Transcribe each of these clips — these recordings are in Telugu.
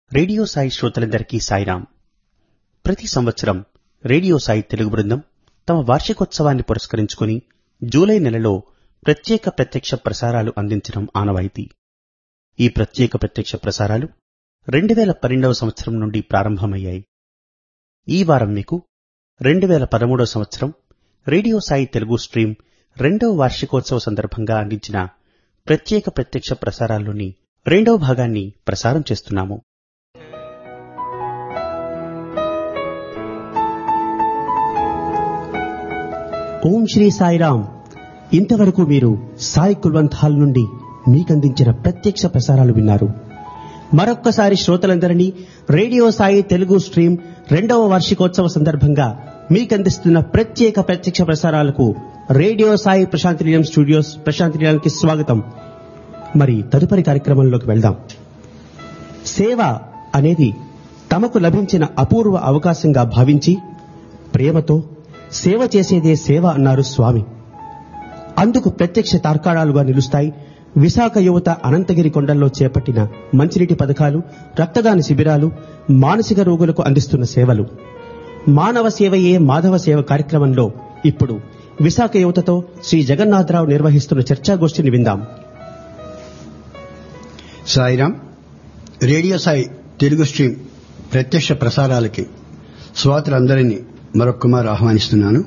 రేడియో సాయి శ్రోతలందరికీ సాయిరాం ప్రతి సంవత్సరం రేడియో సాయి తెలుగు బృందం తమ వార్షికోత్సవాన్ని పురస్కరించుకుని జూలై నెలలో ప్రత్యేక ప్రత్యక్ష ప్రసారాలు అందించడం ఆనవాయితీ ఈ ప్రత్యేక ప్రత్యక్ష ప్రసారాలు రెండు వేల పన్నెండవ సంవత్సరం నుండి ప్రారంభమయ్యాయి ఈ వారం మీకు రెండు వేల పదమూడవ సంవత్సరం రేడియో సాయి తెలుగు స్ట్రీమ్ రెండవ వార్షికోత్సవ సందర్భంగా అందించిన ప్రత్యేక ప్రత్యక్ష ప్రసారాల్లోని రెండవ భాగాన్ని ప్రసారం చేస్తున్నాము ఓం శ్రీ సాయిరామ్ ఇంతవరకు మీరు సాయి కుల్వంత్ హాల్ నుండి మీకందించిన ప్రత్యక్ష ప్రసారాలు విన్నారు మరొక్కసారి శ్రోతలందరినీ రేడియో సాయి తెలుగు స్ట్రీమ్ రెండవ వార్షికోత్సవ సందర్భంగా మీకందిస్తున్న ప్రత్యేక ప్రత్యక్ష ప్రసారాలకు రేడియో సాయి ప్రశాంతి నిలయం స్టూడియోస్ ప్రశాంతి నిలయానికి స్వాగతం మరి తదుపరి కార్యక్రమంలోకి వెళ్దాం సేవ అనేది తమకు లభించిన అపూర్వ అవకాశంగా భావించి ప్రేమతో సేవ చేసేదే సేవ అన్నారు స్వామి అందుకు ప్రత్యక్ష తార్కాణాలుగా నిలుస్తాయి విశాఖ యువత అనంతగిరి కొండల్లో చేపట్టిన మంచినీటి పథకాలు రక్తదాన శిబిరాలు మానసిక రోగులకు అందిస్తున్న సేవలు మానవ సేవయే మాధవ సేవ కార్యక్రమంలో ఇప్పుడు విశాఖ యువతతో శ్రీ జగన్నాథరావు నిర్వహిస్తున్న చర్చాగోష్ఠిని విందాం సాయిరాం రేడియో సాయి తెలుగు స్ట్రీమ్ ప్రత్యక్ష ప్రసారాలకి శ్రోతలందరినీ మరొక్కమారు ఆహ్వానిస్తున్నాను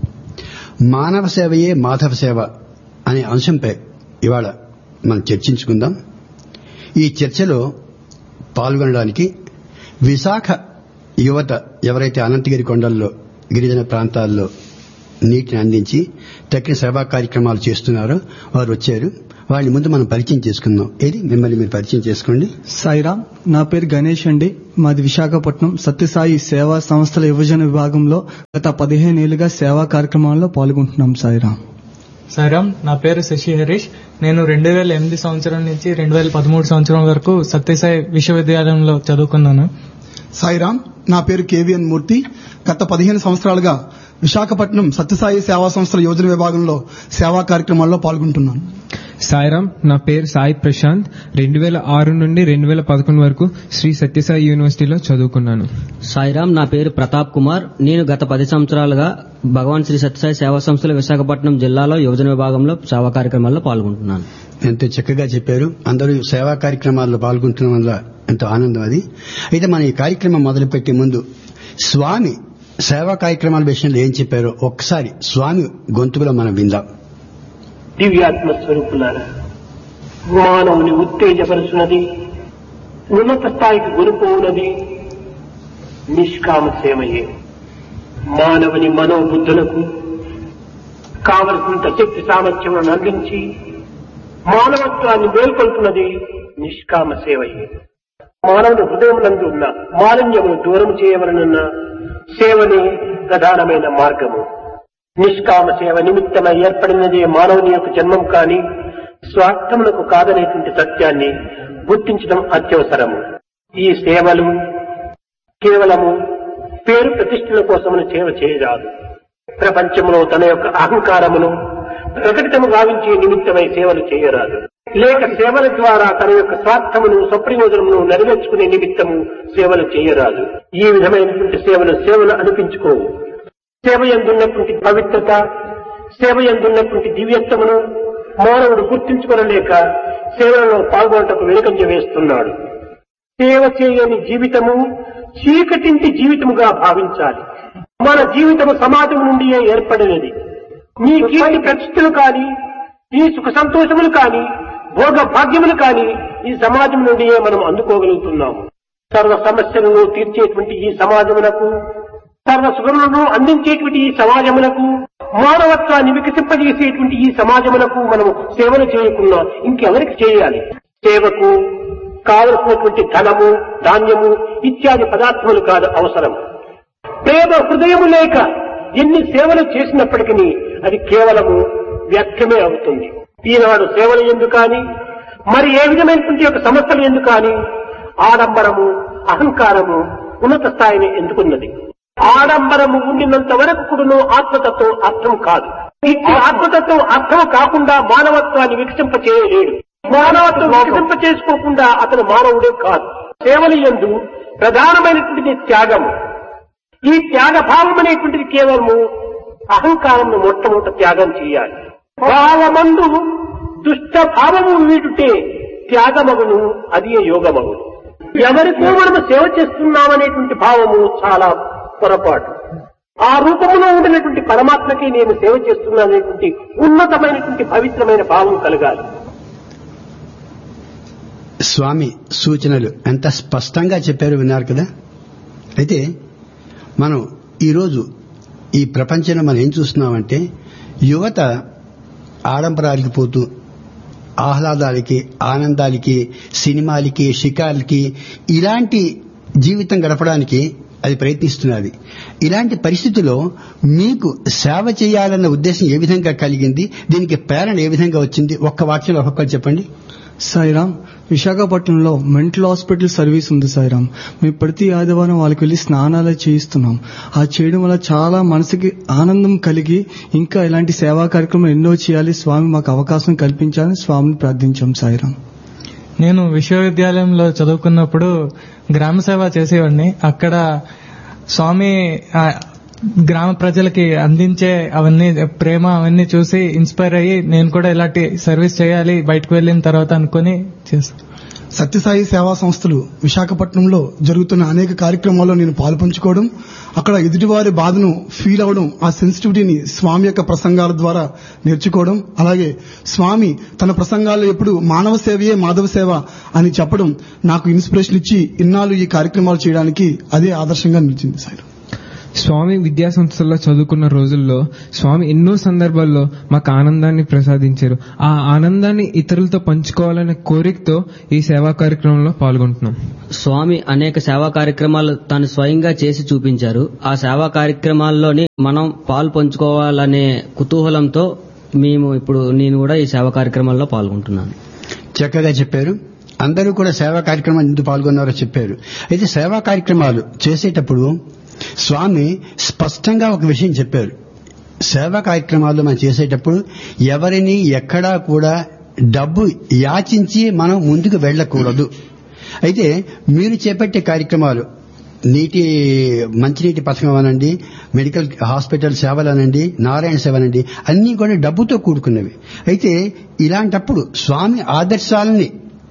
మానవ సేవయే మాధవ సేవ అనే అంశంపై ఇవాళ మనం చర్చించుకుందాం ఈ చర్చలో పాల్గొనడానికి విశాఖ యువత ఎవరైతే అనంతగిరి కొండల్లో గిరిజన ప్రాంతాల్లో నీటిని అందించి తక్కిన సేవా కార్యక్రమాలు చేస్తున్నారో వారు వచ్చారు వాళ్ళని ముందు మనం పరిచయం చేసుకుందాం ఏది మిమ్మల్ని మీరు పరిచయం చేసుకోండి సాయిరామ్ నా పేరు గణేష్ అండి మాది విశాఖపట్నం సత్యసాయి సేవా సంస్థల యువజన విభాగంలో గత పదిహేనేళ్లుగా సేవా కార్యక్రమాల్లో పాల్గొంటున్నాం సాయిరామ్ సాయిరామ్ నా పేరు శశి హరీష్ నేను రెండు వేల ఎనిమిది సంవత్సరం నుంచి రెండు వేల పదమూడు సంవత్సరం వరకు సత్యసాయి విశ్వవిద్యాలయంలో చదువుకున్నాను సాయిరామ్ నా పేరు కేవీఎన్ మూర్తి గత పదిహేను సంవత్సరాలుగా విశాఖపట్నం సత్యసాయి సేవా సంస్థల యోజన విభాగంలో సేవా కార్యక్రమాల్లో పాల్గొంటున్నాను సాయిరామ్ నా పేరు సాయి ప్రశాంత్ రెండు వేల ఆరు నుండి రెండు వేల పదకొండు వరకు శ్రీ సత్యసాయి యూనివర్సిటీలో చదువుకున్నాను సాయిరామ్ నా పేరు ప్రతాప్ కుమార్ నేను గత పది సంవత్సరాలుగా భగవాన్ శ్రీ సత్యసాయి సేవా సంస్థల విశాఖపట్నం జిల్లాలో యువజన విభాగంలో సేవా కార్యక్రమాల్లో పాల్గొంటున్నాను ఎంతో చక్కగా చెప్పారు అందరూ సేవా కార్యక్రమాల్లో పాల్గొంటున్న వల్ల ఎంతో ఆనందం అది అయితే మన ఈ కార్యక్రమం మొదలుపెట్టే ముందు స్వామి సేవా కార్యక్రమాల విషయంలో ఏం చెప్పారో ఒక్కసారి స్వామి గొంతుకులో మనం విందాం దివ్యాత్మ స్వరూపులారా మానవుని ఉత్తేజపరుచున్నది ఉన్నత స్థాయికి కొనుకోనది నిష్కామ సేవయే మానవుని మనోబుద్ధులకు కావలసినంత శక్తి సామర్థ్యములను అందించి మానవత్వాన్ని మేల్కొల్పున్నది నిష్కామ సేవయే మానవుని హృదయమునందు ఉన్న మాలిన్యమును దూరం చేయవలనన్న సేవనే ప్రధానమైన మార్గము నిష్కామ సేవ నిమిత్తమై ఏర్పడినదే మానవుని యొక్క జన్మం కాని స్వార్థములకు కాదనేటువంటి సత్యాన్ని గుర్తించడం అత్యవసరము ఈ సేవలు కేవలము పేరు ప్రతిష్టల కోసమును సేవ చేయరాదు ప్రపంచంలో తన యొక్క అహంకారమును ప్రకటితము గావించే నిమిత్తమై సేవలు చేయరాదు లేక సేవల ద్వారా తన యొక్క స్వార్థమును స్వప్రయోజనమును నెరవేర్చుకునే నిమిత్తము సేవలు చేయరాదు ఈ విధమైనటువంటి సేవలు సేవలు అనిపించుకోవు సేవ ఎందున్నటువంటి పవిత్రత సేవ ఎందున్నటువంటి దివ్యత్వమును మానవుడు గుర్తించుకొనలేక సేవలలో పాల్గొనటకు వెనుకంజ వేస్తున్నాడు సేవ చేయని జీవితము చీకటింటి జీవితముగా భావించాలి మన జీవితము సమాజం నుండియే ఏర్పడినది నీ కీర్తి ప్రతిష్టలు కాని నీ సుఖ సంతోషములు కాని భోగ భాగ్యములు కాని ఈ సమాజం నుండియే మనం అందుకోగలుగుతున్నాము సర్వ సమస్యలను తీర్చేటువంటి ఈ సమాజమునకు సర్వ సుఖములను అందించేటువంటి ఈ సమాజములకు మానవత్వాన్ని వికసింపజేసేటువంటి ఈ సమాజములకు మనము సేవలు చేయకుండా ఇంకెవరికి చేయాలి సేవకు కావలసినటువంటి ధనము ధాన్యము ఇత్యాది పదార్థములు కాదు అవసరం ప్రేమ హృదయము లేక ఎన్ని సేవలు చేసినప్పటికీ అది కేవలము వ్యర్థమే అవుతుంది ఈనాడు సేవలు ఎందుకు కానీ మరి ఏ విధమైనటువంటి యొక్క సమస్యలు ఎందుకు కానీ ఆడంబరము అహంకారము ఉన్నత స్థాయిని ఎందుకున్నది ఆడంబరము ఉండినంత వరకు కూడాను ఆత్మతత్వం అర్థం కాదు ఇట్టి ఆత్మతత్వం అర్థం కాకుండా మానవత్వాన్ని వికసింప చేయలేడు మానవత్వం వికసింప చేసుకోకుండా అతను మానవుడే కాదు సేవల యందు ప్రధానమైనటువంటిది త్యాగము ఈ త్యాగ భావం అనేటువంటిది కేవలము అహంకారంను మొట్టమొదట త్యాగం చేయాలి భావమందు దుష్ట భావము వీడుటే త్యాగమగును అది యోగమగును ఎవరికో మనము సేవ చేస్తున్నామనేటువంటి భావము చాలా పొరపాటు ఆ రూపంలో ఉండినటువంటి పరమాత్మకి నేను సేవ చేస్తున్నాననేటువంటి ఉన్నతమైనటువంటి పవిత్రమైన భావం కలగాలి స్వామి సూచనలు ఎంత స్పష్టంగా చెప్పారు విన్నారు కదా అయితే మనం ఈరోజు ఈ ప్రపంచంలో మనం ఏం చూస్తున్నామంటే యువత ఆడంబరాలకి పోతూ ఆహ్లాదాలకి ఆనందాలకి సినిమాలకి షికార్లకి ఇలాంటి జీవితం గడపడానికి అది ప్రయత్నిస్తున్నది ఇలాంటి పరిస్థితిలో మీకు సేవ చేయాలన్న ఉద్దేశం ఏ విధంగా కలిగింది దీనికి ప్రేరణ ఏ విధంగా వచ్చింది ఒక్క వాక్యంలో ఒక్కొక్కరు చెప్పండి సాయిరామ్ విశాఖపట్నంలో మెంటల్ హాస్పిటల్ సర్వీస్ ఉంది సాయిరామ్ మేము ప్రతి ఆదివారం వాళ్ళకి వెళ్లి స్నానాలు చేయిస్తున్నాం ఆ చేయడం వల్ల చాలా మనసుకి ఆనందం కలిగి ఇంకా ఇలాంటి సేవా కార్యక్రమం ఎన్నో చేయాలి స్వామి మాకు అవకాశం కల్పించాలని స్వామిని ప్రార్థించాం సాయిరామ్ నేను విశ్వవిద్యాలయంలో చదువుకున్నప్పుడు గ్రామ సేవ చేసేవాడిని అక్కడ స్వామి ఆ, గ్రామ ప్రజలకి అందించే అవన్నీ ప్రేమ అవన్నీ చూసి ఇన్స్పైర్ అయ్యి నేను కూడా ఇలాంటి సర్వీస్ చేయాలి బయటకు వెళ్ళిన తర్వాత అనుకుని చేశాను సత్యసాయి సేవా సంస్థలు విశాఖపట్నంలో జరుగుతున్న అనేక కార్యక్రమాల్లో నేను పాల్పంచుకోవడం అక్కడ ఎదుటివారి బాధను ఫీల్ అవడం ఆ సెన్సిటివిటీని స్వామి యొక్క ప్రసంగాల ద్వారా నేర్చుకోవడం అలాగే స్వామి తన ప్రసంగాల్లో ఎప్పుడు మానవ సేవయే మాధవ సేవ అని చెప్పడం నాకు ఇన్స్పిరేషన్ ఇచ్చి ఇన్నాళ్ళు ఈ కార్యక్రమాలు చేయడానికి అదే ఆదర్శంగా నిలిచింది సార్ స్వామి విద్యా సంస్థల్లో చదువుకున్న రోజుల్లో స్వామి ఎన్నో సందర్భాల్లో మాకు ఆనందాన్ని ప్రసాదించారు ఆ ఆనందాన్ని ఇతరులతో పంచుకోవాలనే కోరికతో ఈ సేవా కార్యక్రమంలో పాల్గొంటున్నాం స్వామి అనేక సేవా కార్యక్రమాలు తాను స్వయంగా చేసి చూపించారు ఆ సేవా కార్యక్రమాల్లోని మనం పాలు పంచుకోవాలనే కుతూహలంతో మేము ఇప్పుడు నేను కూడా ఈ సేవా కార్యక్రమాల్లో పాల్గొంటున్నాను చక్కగా చెప్పారు అందరూ కూడా సేవా కార్యక్రమాలు ఎందుకు పాల్గొన్నారో చెప్పారు అయితే సేవా కార్యక్రమాలు చేసేటప్పుడు స్వామి స్పష్టంగా ఒక విషయం చెప్పారు సేవా కార్యక్రమాలు మనం చేసేటప్పుడు ఎవరిని ఎక్కడా కూడా డబ్బు యాచించి మనం ముందుకు వెళ్ళకూడదు అయితే మీరు చేపట్టే కార్యక్రమాలు నీటి మంచినీటి పథకం అనండి మెడికల్ హాస్పిటల్ సేవలు అనండి నారాయణ సేవ అనండి అన్నీ కూడా డబ్బుతో కూడుకున్నవి అయితే ఇలాంటప్పుడు స్వామి ఆదర్శాలని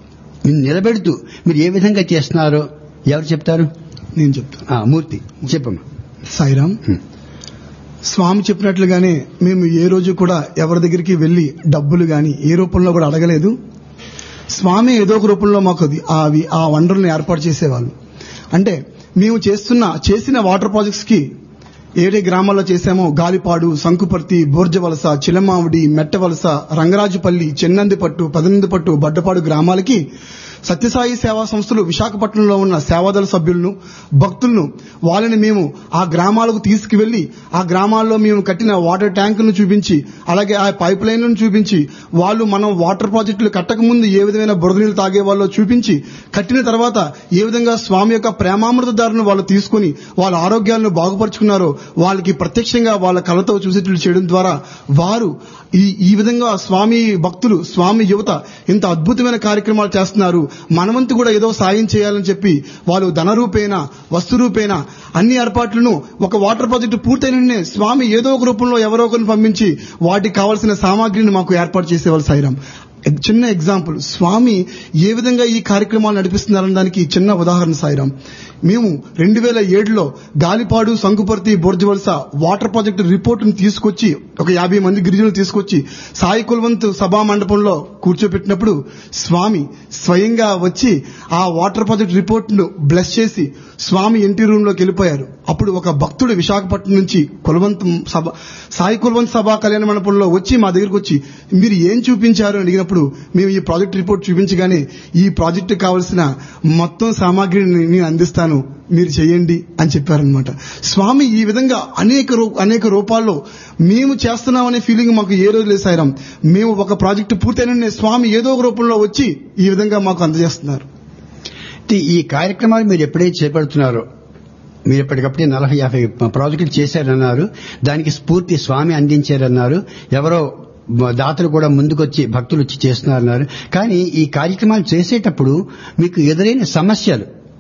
నిలబెడుతూ మీరు ఏ విధంగా చేస్తున్నారో ఎవరు చెప్తారు నేను చెప్తాను ఆ, మూర్తి చెప్పమ్మా సాయిరామ్ స్వామి చెప్పినట్లుగానే మేము ఏ రోజు కూడా ఎవరి దగ్గరికి వెళ్లి డబ్బులు గాని ఏ రూపంలో కూడా అడగలేదు స్వామి ఏదో ఒక రూపంలో మాకు అది అవి ఆ వనరులను ఏర్పాటు చేసేవాళ్ళు అంటే మేము చేస్తున్న చేసిన వాటర్ ప్రాజెక్ట్స్ కి ఏడే గ్రామాల్లో చేశామో గాలిపాడు సంకుపర్తి బోర్జవలస చిలమావిడి మెట్టవలస రంగరాజుపల్లి చెన్నందిపట్టు పదనందిపట్టు బడ్డపాడు గ్రామాలకి సత్యసాయి సేవా సంస్థలు విశాఖపట్నంలో ఉన్న సేవాదళ సభ్యులను భక్తులను వాళ్ళని మేము ఆ గ్రామాలకు తీసుకువెళ్లి ఆ గ్రామాల్లో మేము కట్టిన వాటర్ ట్యాంకును చూపించి అలాగే ఆ పైప్ లైన్లను చూపించి వాళ్ళు మనం వాటర్ ప్రాజెక్టులు కట్టక ముందు ఏ విధమైన బురద నీళ్లు తాగే వాళ్ళో చూపించి కట్టిన తర్వాత ఏ విధంగా స్వామి యొక్క ప్రేమామృత ధారను వాళ్ళు తీసుకుని వాళ్ళ ఆరోగ్యాలను బాగుపరుచుకున్నారో వాళ్ళకి ప్రత్యక్షంగా వాళ్ళ కళతో చూసేట్లు చేయడం ద్వారా వారు ఈ ఈ విధంగా స్వామి భక్తులు స్వామి యువత ఇంత అద్భుతమైన కార్యక్రమాలు చేస్తున్నారు మనవంతు కూడా ఏదో సాయం చేయాలని చెప్పి వాళ్ళు ధన రూపేణ వస్తు రూపేణ అన్ని ఏర్పాట్లను ఒక వాటర్ ప్రాజెక్టు పూర్తయిన వెంటనే స్వామి ఏదో ఒక రూపంలో ఎవరో ఒకరిని పంపించి వాటికి కావాల్సిన సామాగ్రిని మాకు ఏర్పాటు చేసేవాళ్ళు సాయిరాం చిన్న ఎగ్జాంపుల్ స్వామి ఏ విధంగా ఈ కార్యక్రమాలు నడిపిస్తున్నారన్న దానికి చిన్న ఉదాహరణ సాయిరాం మేము రెండు వేల ఏడులో గాలిపాడు సంకుపర్తి బొర్జవలస వాటర్ ప్రాజెక్టు రిపోర్టును తీసుకొచ్చి ఒక యాభై మంది గిరిజనులు తీసుకొచ్చి సాయి కుల్వంత్ సభా మండపంలో కూర్చోబెట్టినప్పుడు స్వామి స్వయంగా వచ్చి ఆ వాటర్ ప్రాజెక్ట్ రిపోర్ట్ను బ్లెస్ చేసి స్వామి ఇంటి రూమ్ లోకి వెళ్ళిపోయారు అప్పుడు ఒక భక్తుడు విశాఖపట్నం నుంచి కులవంత్ సభ సాయి కులవంత్ సభా కళ్యాణ మండపంలో వచ్చి మా దగ్గరకు వచ్చి మీరు ఏం చూపించారు అని అడిగినప్పుడు మేము ఈ ప్రాజెక్ట్ రిపోర్ట్ చూపించగానే ఈ ప్రాజెక్టు కావలసిన మొత్తం సామాగ్రిని నేను అందిస్తాను మీరు చేయండి అని చెప్పారనమాట స్వామి ఈ విధంగా అనేక రూ- అనేక రూపాల్లో మేము చేస్తున్నామనే ఫీలింగ్ మాకు ఏ రోజు లేదు సాయిరాం మేము ఒక ప్రాజెక్టు పూర్తయిన స్వామి ఏదో ఒక రూపంలో వచ్చి ఈ విధంగా మాకు అందజేస్తున్నారు అయితే ఈ కార్యక్రమాలు మీరు ఎప్పుడైతే చేపడుతున్నారో మీరు ఎప్పటికప్పుడే నలభై యాభై ప్రాజెక్టులు చేశారన్నారు దానికి స్ఫూర్తి స్వామి అందించారన్నారు ఎవరో దాతలు కూడా ముందుకొచ్చి భక్తులు వచ్చి చేస్తున్నారన్నారు కానీ ఈ కార్యక్రమాలు చేసేటప్పుడు మీకు ఎదురైన సమస్యలు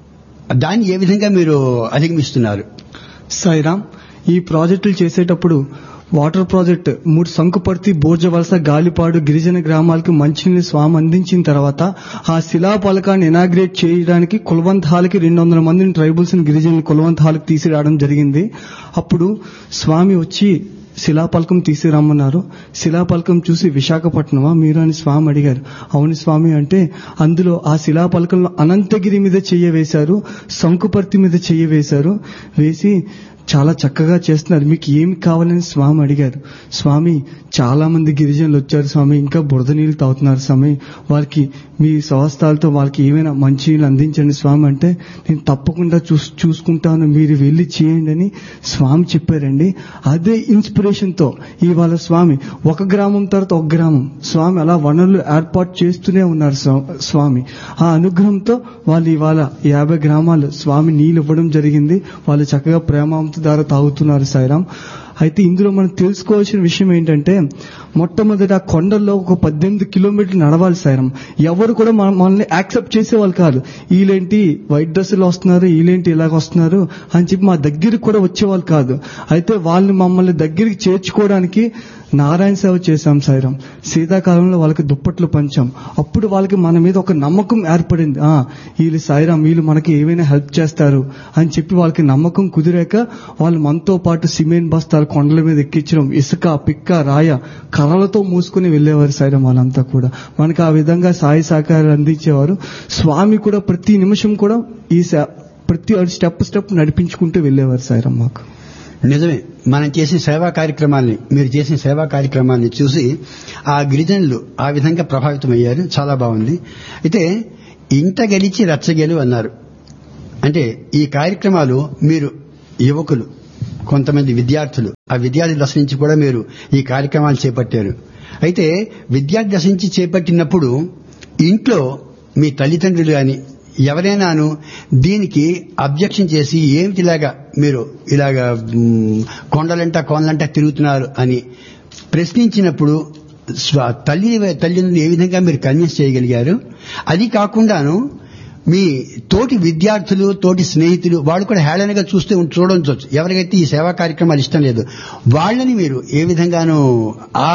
దాన్ని ఏ విధంగా మీరు అధిగమిస్తున్నారు సాయిరామ్ ఈ ప్రాజెక్టులు చేసేటప్పుడు వాటర్ ప్రాజెక్ట్ మూడు సంకుపర్తి బోర్జవలస గాలిపాడు గిరిజన గ్రామాలకు మంచినీళ్ళు స్వామి అందించిన తర్వాత ఆ శిలా పలకాన్ని ఇనాగ్రేట్ చేయడానికి కులవంత్ హాల్కి రెండు వందల మందిని ట్రైబల్స్ గిరిజనులు కులవంత్ హాల్కి తీసుకురావడం జరిగింది అప్పుడు స్వామి వచ్చి శిలాపలకం తీసుకురమ్మన్నారు శిలాపలకం చూసి విశాఖపట్నమా మీరు అని స్వామి అడిగారు అవును స్వామి అంటే అందులో ఆ శిలాపలకంలో అనంతగిరి మీద చెయ్య వేశారు శంకుపర్తి మీద చెయ్య వేశారు వేసి చాలా చక్కగా చేస్తున్నారు మీకు ఏమి కావాలని స్వామి అడిగారు స్వామి చాలా మంది గిరిజనులు వచ్చారు స్వామి ఇంకా బురద నీళ్ళు తాగుతున్నారు స్వామి వారికి మీ స్వస్థాలతో వాళ్ళకి ఏమైనా మంచి నీళ్ళు అందించండి స్వామి అంటే నేను తప్పకుండా చూస్ చూసుకుంటాను మీరు వెళ్ళి చేయండి అని స్వామి చెప్పారండి అదే ఇన్స్పిరేషన్ తో ఇవాళ స్వామి ఒక గ్రామం తర్వాత ఒక గ్రామం స్వామి అలా వనరులు ఏర్పాటు చేస్తూనే ఉన్నారు స్వా- స్వామి ఆ అనుగ్రహంతో వాళ్ళు ఇవాళ యాభై గ్రామాలు స్వామి నీళ్ళు ఇవ్వడం జరిగింది వాళ్ళు చక్కగా ప్రేమాంత ద్వారా తాగుతున్నారు సాయిరాం అయితే ఇందులో మనం తెలుసుకోవాల్సిన విషయం ఏంటంటే మొట్టమొదటి ఆ కొండల్లో ఒక పద్దెనిమిది కిలోమీటర్లు నడవాలి సాయిరం ఎవరు కూడా మన- మనల్ని యాక్సెప్ట్ చేసేవాళ్ళు కాదు వీళ్ళేంటి వైట్ డ్రెస్సులు వస్తున్నారు వీళ్ళేంటి ఇలాగ వస్తున్నారు అని చెప్పి మా దగ్గరికి కూడా వచ్చేవాళ్ళు కాదు అయితే వాళ్ళని మమ్మల్ని దగ్గరికి చేర్చుకోవడానికి నారాయణ సేవ చేశాం సాయిరం శీతాకాలంలో వాళ్ళకి దుప్పట్లు పంచాం అప్పుడు వాళ్ళకి మన మీద ఒక నమ్మకం ఏర్పడింది ఆ వీళ్ళు సాయిరాం వీళ్ళు మనకి ఏమైనా హెల్ప్ చేస్తారు అని చెప్పి వాళ్ళకి నమ్మకం కుదిరాక వాళ్ళు మనతో పాటు సిమెంట్ బస్తాలు కొండల మీద ఎక్కించడం ఇసుక పిక్క రాయ కర్రలతో మూసుకుని వెళ్లేవారు సాయిరాం వాళ్ళంతా కూడా మనకి ఆ విధంగా సాయి సహకారాలు అందించేవారు స్వామి కూడా ప్రతి నిమిషం కూడా ఈ సే- ప్రతి స్టెప్ స్టెప్ నడిపించుకుంటూ వెళ్లేవారు సాయిరాం మాకు నిజమే మనం చేసిన సేవా కార్యక్రమాల్ని మీరు చేసిన సేవా కార్యక్రమాల్ని చూసి ఆ గిరిజనులు ఆ విధంగా ప్రభావితమయ్యారు చాలా బాగుంది అయితే ఇంట గెలిచి రచ్చగెలు అన్నారు అంటే ఈ కార్యక్రమాలు మీరు యువకులు కొంతమంది విద్యార్థులు ఆ విద్యార్థి దశ నుంచి కూడా మీరు ఈ కార్యక్రమాలు చేపట్టారు అయితే విద్యార్థి దశ నుంచి చేపట్టినప్పుడు ఇంట్లో మీ తల్లిదండ్రులు గాని ఎవరైనాను దీనికి అబ్జెక్షన్ చేసి ఏమిటి ఇలాగా మీరు ఇలాగా మ్, కొండలంట కోనలంట తిరుగుతున్నారు అని ప్రశ్నించినప్పుడు స్వ- తల్లి తల్లిదండ్రులు ఏ విధంగా మీరు కన్విన్స్ చేయగలిగారు అది కాకుండాను మీ తోటి విద్యార్థులు తోటి స్నేహితులు వాళ్ళు కూడా హేళనగా చూస్తే ఉం- చూడవచ్చు ఎవరికైతే ఈ సేవా కార్యక్రమాలు ఇష్టం లేదు వాళ్ళని మీరు ఏ విధంగానూ ఆ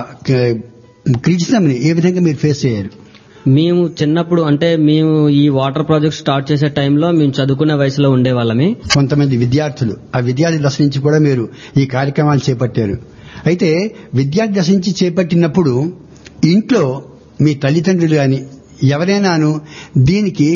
క్రిటిసిజంని ఏ విధంగా మీరు ఫేస్ చేయారు మేము చిన్నప్పుడు అంటే మేము ఈ వాటర్ ప్రాజెక్ట్ స్టార్ట్ చేసే టైంలో మేము చదువుకునే వయసులో ఉండేవాళ్ళమే కొంతమంది విద్యార్థులు ఆ విద్యార్థి దశ నుంచి కూడా మీరు ఈ కార్యక్రమాలు చేపట్టారు అయితే విద్యార్థి దశ నుంచి చేపట్టినప్పుడు ఇంట్లో మీ తల్లిదండ్రులు గాని ఎవరైనాను దీనికి